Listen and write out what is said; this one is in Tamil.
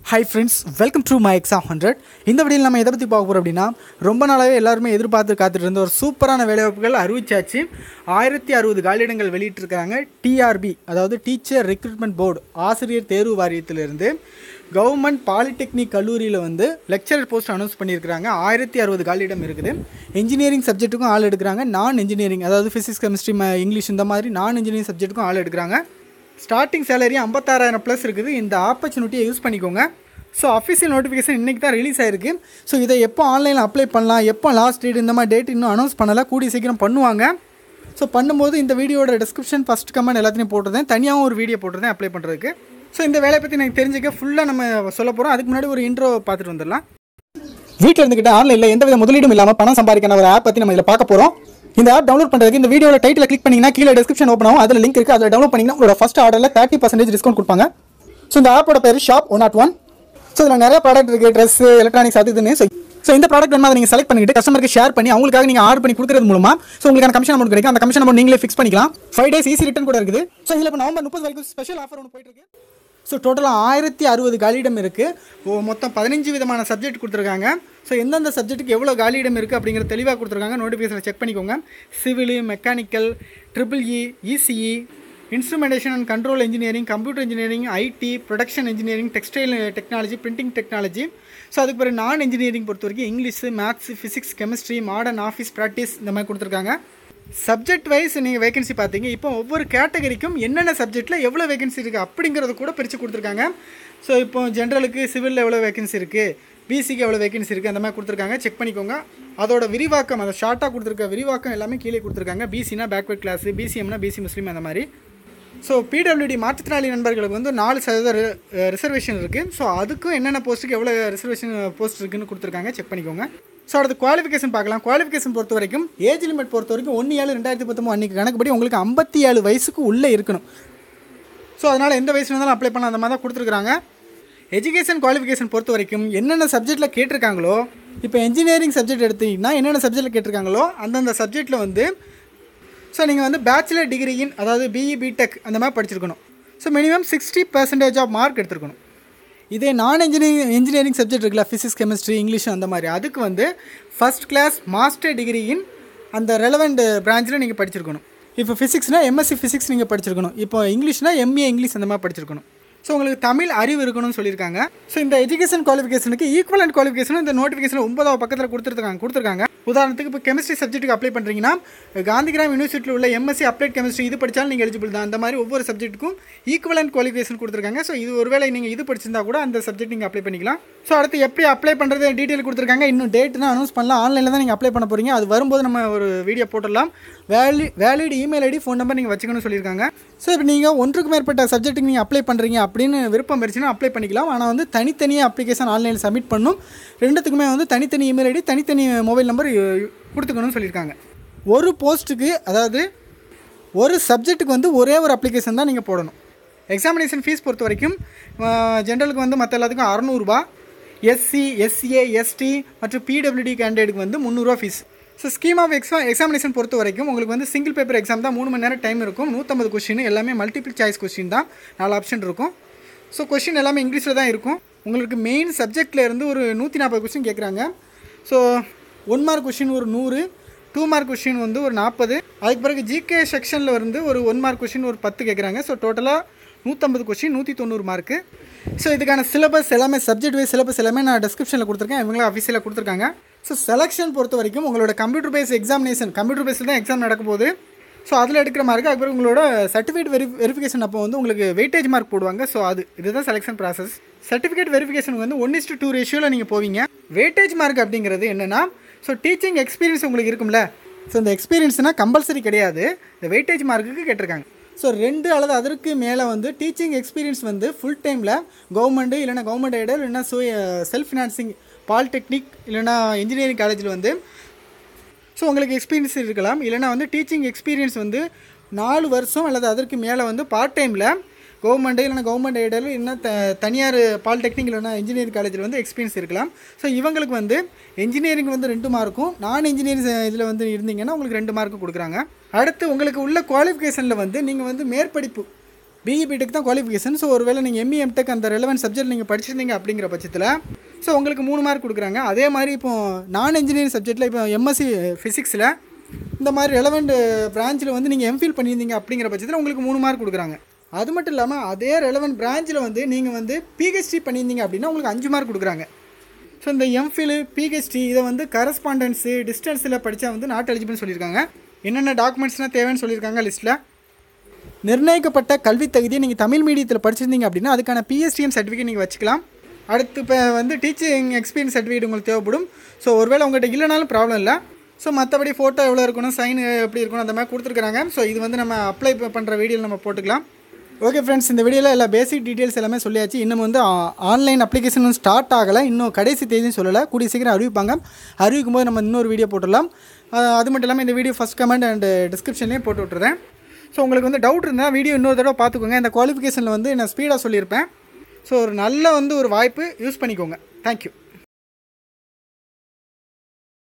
high friends welcome to my exam hundred இந்த வீடியோவில் நம்ம எதை பற்றி பார்க்க போகிறோம் அப்படின்னா ரொம்ப நாளாகவே எல்லாருமே எதிர்பார்த்து காத்துட்டு இருந்த ஒரு சூப்பரான வேலைவாய்ப்புகள் அறிவிச்சாச்சு ஆயிரத்தி அறுபது காலியிடங்கள் வெளியிட்டிருக்காங்க டிஆர்பி அதாவது டீச்சர் ரெக்ரூட்மெண்ட் போர்டு ஆசிரியர் தேர்வு வாரியத்திலிருந்து கவர்மெண்ட் பாலிடெக்னிக் கல்லூரியில் வந்து லெக்சரர் போஸ்ட் அனௌன்ஸ் பண்ணியிருக்கிறாங்க ஆயிரத்தி அறுபது காலியிடம் இருக்குது இன்ஜினியரிங் சப்ஜெக்ட்டுக்கும் ஆள் எடுக்கிறாங்க நான் இன்ஜினியரிங் அதாவது ஃபிசிக்ஸ் கெமிஸ்ட்ரி இங்கிலீஷ் இந்த மாதிரி நான் இன்ஜினியரிங் சப்ஜெக்ட்டுக்கும் ஆள் எடுக்கிறாங்க ஸ்டார்டிங் சேலரி ஐம்பத்தாறாயிரம் ப்ளஸ் இருக்குது இந்த ஆப்பர்ச்சுனிட்டியை யூஸ் பண்ணிக்கோங்க ஸோ அஃபிஷியல் நோட்டிஃபிகேஷன் இன்றைக்கி தான் ரிலீஸ் ஆயிருக்கு ஸோ இதை எப்போ ஆன்லைனில் அப்ளை பண்ணலாம் எப்போ லாஸ்ட் டேட் இந்த மாதிரி டேட் இன்னும் அனௌன்ஸ் பண்ணலை கூடிய சீக்கிரம் பண்ணுவாங்க ஸோ பண்ணும்போது இந்த வீடியோட டிஸ்கிரிப்ஷன் ஃபஸ்ட் கமெண்ட் எல்லாத்தையும் போட்டிருந்தேன் தனியாகவும் ஒரு வீடியோ போட்டிருந்தேன் அப்ளை பண்ணுறதுக்கு ஸோ இந்த வேலையை பற்றி எனக்கு தெரிஞ்சுக்க ஃபுல்லாக நம்ம சொல்ல போகிறோம் அதுக்கு முன்னாடி ஒரு இன்ட்ரோ பார்த்துட்டு வந்துடலாம் வீட்டில் இருந்துக்கிட்டு ஆன்லைனில் எந்த வித முதலீடும் இல்லாமல் பணம் சம்பாதிக்கிற ஒரு ஆப் பற்றி நம்ம இதில் பார்க்க போகிறோம் இந்த ஆப் டவுன்லோட் பண்ணுறதுக்கு இந்த வீடியோட டைட்டில் கிளிக் பண்ணிங்கன்னா கீழே டிஸ்கிரிப்ஷன் ஓப்பன் ஆகும் அதில் லிங்க் இருக்குது அதில் டவுன்லோட் பண்ணிங்கன்னா உங்களோட ஃபஸ்ட் ஆர்டரில் தேர்ட்டி பர்சன்டேஜ் டிஸ்கவுண்ட் கொடுப்பாங்க ஸோ இந்த ஆப்போட பேர் shop one not one so இதில் நிறைய ப்ராடக்ட் இருக்குது ட்ரெஸ் எலக்ட்ரானிக்ஸ் அது இதுன்னு ஸோ ஸோ இந்த ப்ராடக்ட் வேணுமா அதை நீங்கள் செலக்ட் பண்ணிட்டு கஸ்டமருக்கு ஷேர் பண்ணி அவங்களுக்காக நீங்கள் ஆர்டர் பண்ணி கொடுக்குறது மூலமா ஸோ உங்களுக்கான கமிஷன் அமௌண்ட் கிடைக்கும் அந்த கமிஷன் அமௌண்ட் நீங்களே ஃபிக்ஸ் பண்ணிக்கலாம் ஃபைவ் டேஸ் ஈஸி ரிட்டன் கூட இருக்குது ஸோ இதில் இப்போ நவம்பர் முப்பது வரைக்கும் ஸ்பெஷல் ஆஃபர் ஒன்று போயிட்டு இருக்கு ஸோ டோட்டலாக ஆயிரத்தி அறுபது காலியிடம் இருக்குது மொத்தம் பதினஞ்சு விதமான சப்ஜெக்ட் கொடுத்துருக்காங்க ஸோ எந்தெந்த சப்ஜெக்ட்டுக்கு எவ்வளோ காலியிடம் இருக்குது அப்படிங்கிற தெளிவாக கொடுத்துருக்காங்க நோட்டிஃபிகேஷனை செக் பண்ணிக்கோங்க civil mechanical triple E ECE instrumentation and control engineering computer engineering IT production engineering textile technology printing technology so அதுக்கு பிறகு நான் இன்ஜினியரிங் பொறுத்த வரைக்கும் English maths physics chemistry modern office practice இந்த மாதிரி கொடுத்துருக்காங்க சப்ஜெக்ட் வைஸ் நீங்கள் வேகன்சி பார்த்தீங்க இப்போ ஒவ்வொரு கேட்டகரிக்கும் என்னென்ன சப்ஜெக்ட்டில் எவ்வளோ வேகன்சி இருக்குது அப்படிங்கிறத கூட பிரித்து கொடுத்துருக்காங்க ஸோ இப்போ ஜென்ரலுக்கு சிவிலில் எவ்வளோ வேகன்சி இருக்குது பிசிக்கு எவ்வளோ வேகன்சி இருக்குது அந்த மாதிரி கொடுத்துருக்காங்க செக் பண்ணிக்கோங்க அதோட விரிவாக்கம் அதை ஷார்ட்டாக கொடுத்துருக்க விரிவாக்கம் எல்லாமே கீழே கொடுத்துருக்காங்க பிசினா பேக்வர்ட் கிளாஸ் பிசிஎம்னா பிசி முஸ்லீம் அந்த மாதிரி ஸோ பிடபிள்யூடி மாற்றுத்திறனாளி நண்பர்களுக்கு வந்து நாலு சதவீத ரிசர்வேஷன் இருக்குது ஸோ அதுக்கும் என்னென்ன போஸ்ட்டுக்கு எவ்வளோ ரிசர்வேஷன் போஸ்ட் இருக்குன்னு கொடுத்துருக்காங்க செக் பண்ணிக்கோங்க ஸோ அடுத்து குவாலிஃபிகேஷன் பார்க்கலாம் குவாலிஃபிகேஷன் பொறுத்த வரைக்கும் ஏஜ் லிமிட் பொறுத்த வரைக்கும் ஒன்று ஏழு ரெண்டாயிரத்தி பத்தொம்பது அன்றைக்கி கணக்குப்படி உங்களுக்கு ஐம்பத்தி ஏழு வயசுக்கு உள்ளே இருக்கணும் ஸோ அதனால் எந்த வயசுல இருந்தாலும் அப்ளை பண்ண அந்த மாதிரி தான் கொடுத்துருக்காங்க எஜுகேஷன் குவாலிஃபிகேஷன் பொறுத்த வரைக்கும் என்னென்ன சப்ஜெக்ட்டில் கேட்டிருக்காங்களோ இப்போ இன்ஜினியரிங் சப்ஜெக்ட் எடுத்தீங்கன்னா என்னென்ன சப்ஜெக்ட்டில் கேட்டிருக்காங்களோ அந்தந்த சப்ஜெக்ட்டில் வந்து ஸோ நீங்கள் வந்து பேச்சுலர் டிகிரியின் அதாவது பிஇ பிடெக் அந்த மாதிரி படிச்சிருக்கணும் so minimum sixty percentage of mark எடுத்துருக்கணும் இதே நான் இன்ஜினியரிங் இன்ஜினியரிங் சப்ஜெக்ட் இருக்குல்ல ஃபிசிக்ஸ் கெமிஸ்ட்ரி இங்கிலீஷ் அந்த மாதிரி அதுக்கு வந்து ஃபஸ்ட் கிளாஸ் மாஸ்டர் டிகிரியின் அந்த ரெலவெண்ட் பிரான்ச்சில் நீங்கள் படிச்சிருக்கணும் இப்போ ஃபிசிக்ஸ்னால் எம்எஸ்சி ஃபிசிக்ஸ் நீங்கள் படிச்சிருக்கணும் இப்போ இங்கிலீஷ்னால் எம்ஏ இங்கிலீஷ் அந்த மாதிரி படிச்சிருக்கணும் ஸோ உங்களுக்கு தமிழ் அறிவு இருக்கணும்னு சொல்லியிருக்காங்க ஸோ இந்த எஜுகேஷன் குவாலிஃபிகேஷனுக்கு ஈக்குவலண்ட் குவாலிஃபிகேஷன் இந்த நோட்டிஃபிகேஷன் ஒன்பதாவது பக்கத்தில் கொடுத்துருக்காங்க கொடுத்துருக்காங்க உதாரணத்துக்கு இப்போ கெமிஸ்ட்ரி சப்ஜெக்ட்டுக்கு அப்ளை பண்ணுறீங்கன்னா காந்திகிராம் யூனிவர்சிட்டியில் உள்ள எம்எஸ்சி அப்ளைட் கெமிஸ்ட்ரி இது படித்தாலும் நீங்கள் எலிஜிபிள் தான் அந்த மாதிரி ஒவ்வொரு சப்ஜெக்ட்டுக்கும் ஈக்குவலண்ட் குவாலிஃபிகேஷன் கொடுத்துருக்காங்க ஸோ இது ஒருவேளை நீங்கள் இது படிச்சிருந்தா கூட அந்த சப்ஜெக்ட் நீங்கள் அப்ளை பண்ணிக்கலாம் ஸோ அடுத்து எப்படி அப்ளை பண்ணுறது டீட்டெயில் கொடுத்துருக்காங்க இன்னும் டேட் தான் அனௌன்ஸ் பண்ணலாம் ஆன்லைனில் தான் நீங்கள் அப்ளை பண்ண போகிறீங்க அது வரும்போது நம்ம ஒரு வீடியோ போட்டுடலாம் வேலி valid email ID phone number நீங்கள் வச்சுக்கணும்னு சொல்லியிருக்காங்க ஸோ இப்போ நீங்கள் ஒன்றுக்கு மேற்பட்ட சப்ஜெக்ட்டுக்கு நீங்கள் அப்ளை பண்ணுறீங்க அப்படின்னு விருப்பம் இருந்துச்சுன்னா அப்ளை பண்ணிக்கலாம் ஆனால் வந்து தனித்தனியாக அப்ளிகேஷன் ஆன்லைனில் சப்மிட் பண்ணும் ரெண்டுத்துக்குமே வந்து தனித்தனி இமெயில் ஐடி தனித்தனி மொபைல் நம்பர் கொடுத்துக்கணும்னு சொல்லியிருக்காங்க ஒரு போஸ்ட்டுக்கு அதாவது ஒரு சப்ஜெக்ட்டுக்கு வந்து ஒரே ஒரு அப்ளிகேஷன் தான் நீங்கள் போடணும் எக்ஸாமினேஷன் ஃபீஸ் பொறுத்த வரைக்கும் ஜென்ரலுக்கு வந்து மற்ற எல்லாத்துக்கும் அறநூறுபா எஸ்சி எஸ்சிஏ எஸ்டி மற்றும் பிடபிள்யூடி கேண்டிடேட்டுக்கு வந்து முந்நூறுரூவா ஃபீஸ் ஸோ ஸ்கீம் ஆஃப் எக்ஸா எக்ஸாமினேஷன் பொறுத்த வரைக்கும் உங்களுக்கு வந்து சிங்கிள் பேப்பர் எக்ஸாம் தான் மூணு மணி நேரம் டைம் இருக்கும் நூற்றம்பது கொஸ்டின் எல்லாமே மல்டிபிள் சாய்ஸ் கொஸ்டின் தான் நாலு ஆப்ஷன் இருக்கும் ஸோ கொஸ்டின் எல்லாமே இங்கிலீஷில் தான் இருக்கும் உங்களுக்கு மெயின் சப்ஜெக்டில் இருந்து ஒரு நூற்றி நாற்பது கொஸ்டின் கேட்குறாங்க ஸோ ஒன் மார்க் கொஸ்டின் ஒரு நூறு டூ மார்க் கொஸ்டின் வந்து ஒரு நாற்பது அதுக்கு பிறகு ஜிகே செக்ஷனில் வந்து ஒரு ஒன் மார்க் கொஸ்டின் ஒரு பத்து கேட்குறாங்க ஸோ டோட்டலாக நூற்றம்பது கொஸ்டின் நூற்றி தொண்ணூறு மார்க்கு ஸோ இதுக்கான சிலபஸ் எல்லாமே சப்ஜெக்ட் வைஸ் சிலபஸ் எல்லாமே நான் டிஸ்கிரிப்ஷனில் கொடுத்துருக்கேன் இவங்களும் அஃபீஷியலாக கொடுத்துருக்காங்க ஸோ செலெக்ஷன் பொறுத்த வரைக்கும் உங்களோட கம்ப்யூட்டர் பேஸ் எக்ஸாமினேஷன் கம்ப்யூட்டர் பேஸில் தான் எக்ஸாம் நடக்க போகுது ஸோ அதில் எடுக்கிற மார்க்கு அதுக்கப்புறம் உங்களோட சர்டிஃபிகேட் வெரி வெரிஃபிகேஷன் அப்போ வந்து உங்களுக்கு வெயிட்டேஜ் மார்க் போடுவாங்க ஸோ அது இதுதான் செலெக்ஷன் ப்ராசஸ் சர்டிஃபிகேட் வெரிஃபிகேஷனுக்கு வந்து ஒன் இஸ்டு டூ ரேஷியோவில் நீங்கள் போவீங்க வெயிட்டேஜ் மார்க் அப்படிங்கிறது என்னென்னா ஸோ டீச்சிங் எக்ஸ்பீரியன்ஸ் உங்களுக்கு இருக்கும்ல ஸோ இந்த எக்ஸ்பீரியன்ஸ்னால் கம்பல்சரி கிடையாது இந்த வெயிட்டேஜ் மார்க்குக்கு கேட்டிருக்காங்க ஸோ ரெண்டு அல்லது அதற்கு மேலே வந்து டீச்சிங் எக்ஸ்பீரியன்ஸ் வந்து ஃபுல் டைமில் கவர்மெண்ட்டு இல்லைனா கவர்மெண்ட் எய்டர் இல்லைனா சோ செல்ஃப் ஃபினான்சிங் பாலிடெக்னிக் இல்லைனா இன்ஜினியரிங் காலேஜில் வந்து ஸோ உங்களுக்கு எக்ஸ்பீரியன்ஸ் இருக்கலாம் இல்லைனா வந்து டீச்சிங் எக்ஸ்பீரியன்ஸ் வந்து நாலு வருஷம் அல்லது அதற்கு மேலே வந்து பார்ட் டைமில் கவர்மெண்ட்டு இல்லைனா கவர்மெண்ட் எய்டர் இல்லைனா த தனியார் பாலிடெக்னிக் இல்லைனா இன்ஜினியரிங் காலேஜில் வந்து எக்ஸ்பீரியன்ஸ் இருக்கலாம் ஸோ இவங்களுக்கு வந்து இன்ஜினியரிங் வந்து ரெண்டு மார்க்கும் நான் இன்ஜினியரிங் இதில் வந்து இருந்தீங்கன்னா உங்களுக்கு ரெண்டு மார்க்கும் கொடுக்குறாங்க அடுத்து உங்களுக்கு உள்ள குவாலிஃபிகேஷனில் வந்து நீங்கள் வந்து மேற்படிப்பு பிஇ பிடெக் தான் குவாலிஃபிகேஷன் ஸோ ஒருவேளை நீங்கள் எம்இ எம்டெக் அந்த ரெலவென்ட் சப்ஜெக்ட் நீங்கள் படிச்சிருந்தீங்க அப்படிங்கிற பட்சத்தில் ஸோ உங்களுக்கு மூணு மார்க் கொடுக்குறாங்க அதே மாதிரி இப்போ நான் இன்ஜினியரிங் சப்ஜெக்ட்டில் இப்போ எம்எஸ்சி ஃபிசிக்ஸில் இந்த மாதிரி ரெலவெண்ட் பிரான்ச்சில் வந்து நீங்கள் எம்ஃபில் பண்ணியிருந்தீங்க அப்படிங்கிற பட்சத்தில் உங்களுக்கு மூணு மார்க் கொடுக்குறாங்க அது மட்டும் இல்லாமல் அதே ரெலவெண்ட் பிரான்ச்சில் வந்து நீங்கள் வந்து பிஹெச்டி பண்ணியிருந்தீங்க அப்படின்னா உங்களுக்கு அஞ்சு மார்க் கொடுக்குறாங்க ஸோ இந்த எம்ஃபில் பிஹெச்டி இதை வந்து கரஸ்பாண்டன்ஸு டிஸ்டன்ஸில் படித்தா வந்து நாட் எலிஜிபிள்னு சொல்லியிருக்காங்க என்னென்ன டாக்குமெண்ட்ஸ்லாம் தேவைன்னு சொல்லியிருக்காங்க லிஸ்ட்டில் நிர்ணயிக்கப்பட்ட கல்வி தகுதியை நீங்கள் தமிழ் மீடியத்தில் படிச்சிருந்தீங்க அப்படின்னா அதுக்கான பிஎஸ்டிஎம் சர்டிஃபிகேட் நீங்கள் வச்சுக்கலாம் அடுத்து இப்போ வந்து டீச்சிங் எக்ஸ்பீரியன்ஸ் சர்டிஃபிகேட் உங்களுக்கு தேவைப்படும் ஸோ ஒருவேளை உங்கள்கிட்ட இல்லைனாலும் ப்ராப்ளம் இல்லை ஸோ மற்றபடி ஃபோட்டோ எவ்வளோ இருக்கணும் சைன் எப்படி இருக்கணும் அந்த மாதிரி கொடுத்துருக்காங்க ஸோ இது வந்து நம்ம அப்ளை பண்ணுற வீடியோவில் நம்ம போட்டுக்கலாம் ஓகே ஃப்ரெண்ட்ஸ் இந்த வீடியோவில் எல்லா பேசிக் டீட்டெயில்ஸ் எல்லாமே சொல்லியாச்சு இன்னும் வந்து ஆன்லைன் அப்ளிகேஷன் ஸ்டார்ட் ஆகலை இன்னும் கடைசி தேதியும் சொல்லலை கூடிய சீக்கிரம் அறிவிப்பாங்க அறிவிக்கும் போது நம்ம இன்னொரு வீடியோ போட்டுடலாம் அஹ் அது மட்டும் இல்லாமல் இந்த வீடியோ ஃபஸ்ட் கமெண்ட் அண்ட் டிஸ்கிரிப்ஷன்லேயும் போட்டு விட்டுறேன் ஸோ உங்களுக்கு வந்து டவுட் இருந்தால் வீடியோ இன்னொரு தடவை பார்த்துக்கோங்க இந்த குவாலிஃபிகேஷனில் வந்து நான் ஸ்பீடாக சொல்லியிருப்பேன் ஸோ ஒரு நல்ல வந்து ஒரு வாய்ப்பு யூஸ் பண்ணிக்கோங்க தேங்க்யூ